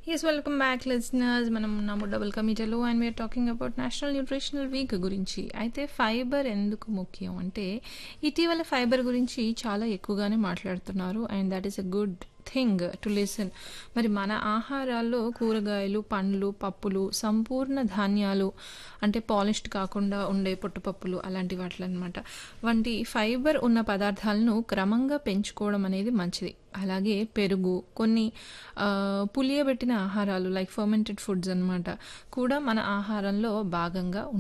Yes, welcome back listeners. మనం ఉన్నాము double కమిటీలో and we are talking about national nutritional week గురించి అయితే ఫైబర్ ఎందుకు ముఖ్యం అంటే ఇటీవల ఫైబర్ గురించి చాలా ఎక్కువగానే మాట్లాడుతున్నారు and that is a good thing to listen మరి మన ఆహారాల్లో కూరగాయలు పండ్లు పప్పులు సంపూర్ణ ధాన్యాలు అంటే పాలిష్డ్ కాకుండా ఉండే పొట్టుపప్పులు అలాంటి వాటిలో అనమాట వంటి ఫైబర్ ఉన్న పదార్థాలను క్రమంగా పెంచుకోవడం అనేది మంచిది అలాగే పెరుగు కొన్ని ఆ, పులియబెట్టిన ఆహారాలు లైక్ ఫర్మెంటెడ్ ఫుడ్స్ అన్నమాట కూడా మన ఆహారంలో భాగంగా